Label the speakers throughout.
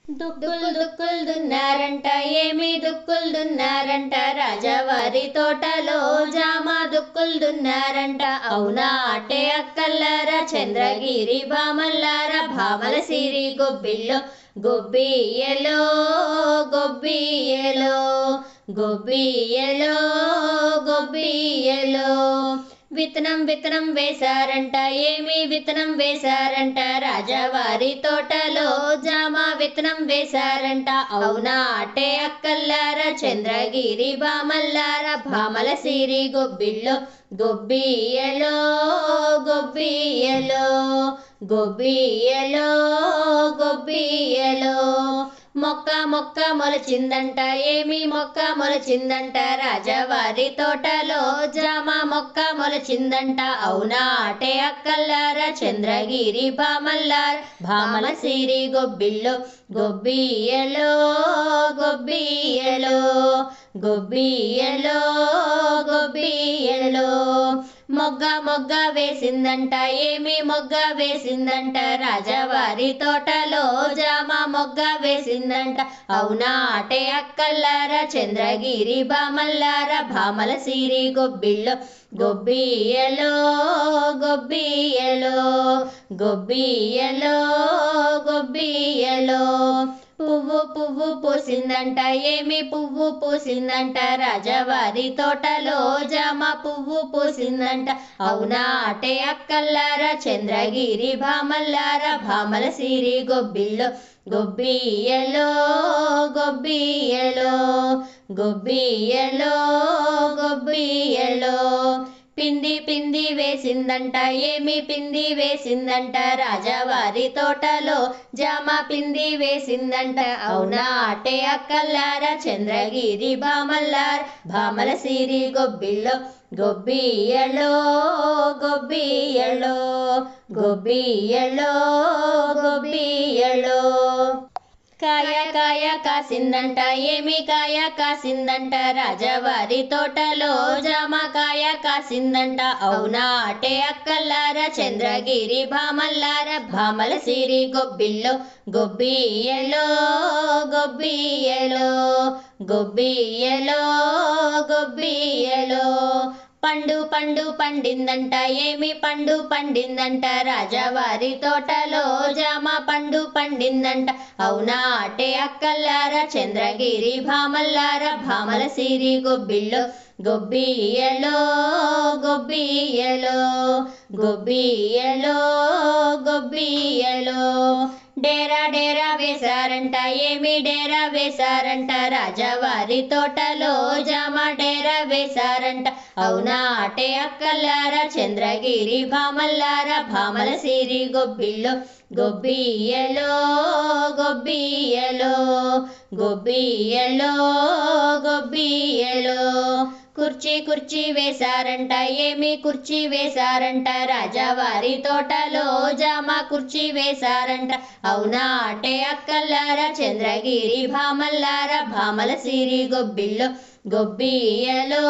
Speaker 1: దుక్కులు దుక్కులు దున్నారంట ఏమి దుక్కులు దున్నారంట రాజావారి తోటలో జామ దుక్కులు దున్నారంట అవునా అటే అక్కల్లారా చంద్రగిరి భామల్లారా భామల సిరి గొబ్బిల్లో గొబ్బియలో గొబ్బియలో గొబ్బియలో గొబ్బియలో విత్తనం విత్తనం వేశారంట ఏమి విత్తనం వేశారంట రాజావారి తోటలో జామ విత్తనం వేశారంట అవునా అటే అక్కల్లారా చంద్రగిరి భామల్లారా భామల సిరి గొబ్బిల్లో గొబ్బియలో గొబ్బియలో గొబ్బియలో గొబ్బియలో మొక్క మొక్క మొలచిందంట ఏమి మొక్క మొలచిందంట రాజావారి తోటలో జామ మొక్క మొలచిందంట అవునా అటే అక్కల్లారా చంద్రగిరి భామల్లారా భామల సిరి గొబ్బిల్లో గొబ్బియలో గొబ్బియలో గొబ్బియలో గొబ్బియలో మొగ్గ మొగ్గ వేసిందంట ఏమి మొగ్గ వేసిందంట రాజావారి తోటలో జామ మొగ్గ వేసిందంట అవునా అటే అక్కల్లారా చంద్రగిరి భామల్లారా భామల సిరి గొబ్బిల్లో గొబ్బియలో గొబ్బియలో గొబ్బియలో గొబ్బియలో పువ్వు పువ్వు పూసిందంట ఏమి పువ్వు పూసిందంట రాజావారి తోటలో జామ పువ్వు పూసిందంట అవునా అటే అక్కల్లారా చంద్రగిరి భామల్లారా భామల సిరి గొబ్బిల్లో గొబ్బియలో గొబ్బియలో గొబ్బియలో గొబ్బియలో పిండి పిండి వేసిందంట ఏమి పిండి వేసిందంట రాజావారి తోటలో జామ పిండి వేసిందంట అవునా అటే అక్కల్లారా చంద్రగిరి భామల్లార భామల సిరి గొబ్బిల్లో గొబ్బియలో గొబ్బియలో గొబ్బియలో గొబ్బియలో కాయ కాయ కాసిందంట ఏమి కాయ కాసిందంట రాజావారి తోటలో జామకాయ కాసిందంట అవునా అటే అక్కల్లారా చంద్రగిరి భామల్లారా భామల సిరి గొబ్బిల్లో గొబ్బియలో గొబ్బియలో గొబ్బియలో గొబ్బియలో పండు పండు పండిందంట ఏమి పండు పండిందంట రాజావారి తోటలో జామ పండు పండిందంట అవునా అటే అక్కల్లారా చంద్రగిరి భామల్లారా భామల సిరి గొబ్బిల్లో గొబ్బియలో గొబ్బియలో గొబ్బియలో గొబ్బియలో డేరా డేరా వేశారంట ఏమి డేరా వేశారంట రాజావారి తోటలో జామ డేరా వేశారంట అవునా అటే అక్కల్లారా చంద్రగిరి భామల్లారా భామల సిరి గొబ్బిల్లో గొబ్బియలో గొబ్బియలో గొబ్బియలో గొబ్బియలో కుర్చీ కుర్చీ వేశారంట ఏమి కుర్చీ వేశారంట రాజావారి తోటలో జామ కుర్చీ వేశారంట అవునా అటే అక్కల్లారా చంద్రగిరి భామల్లారా భామల సిరి గొబ్బిల్లో గొబ్బియలో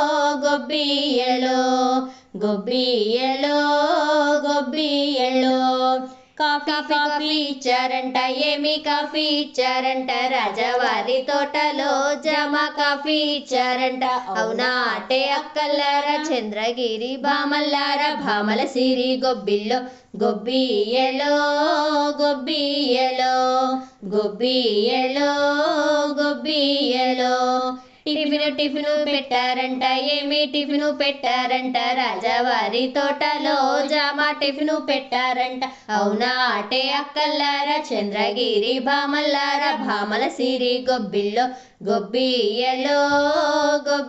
Speaker 1: గొబ్బియలో గొబ్బియలో గొబ్బియలో కాఫీ కాఫీ ఇచ్చారంట ఏమి కాఫీ ఇచ్చారంట రాజావారి తోటలో జామ కాఫీ ఇచ్చారంట అవునా అటే అక్కల్లారా చంద్రగిరి భామల్లారా భామల సిరి గొబ్బిల్లో గొబ్బియలో గొబ్బియలో గొబ్బియలో గొబ్బియలో టిఫిన్ టిఫిన్ పెట్టారంట ఏమి టిఫిన్ పెట్టారంట రాజావారి తోటలో జామ టిఫిన్ పెట్టారంట అవునా అటే అక్కల్లారా చంద్రగిరి భామల్లారా భామల సిరి గొబ్బిల్లో గొబ్బియలో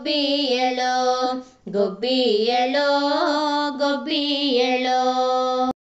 Speaker 1: గొబ్బియలో గొబ్బియలో గొబ్బియలో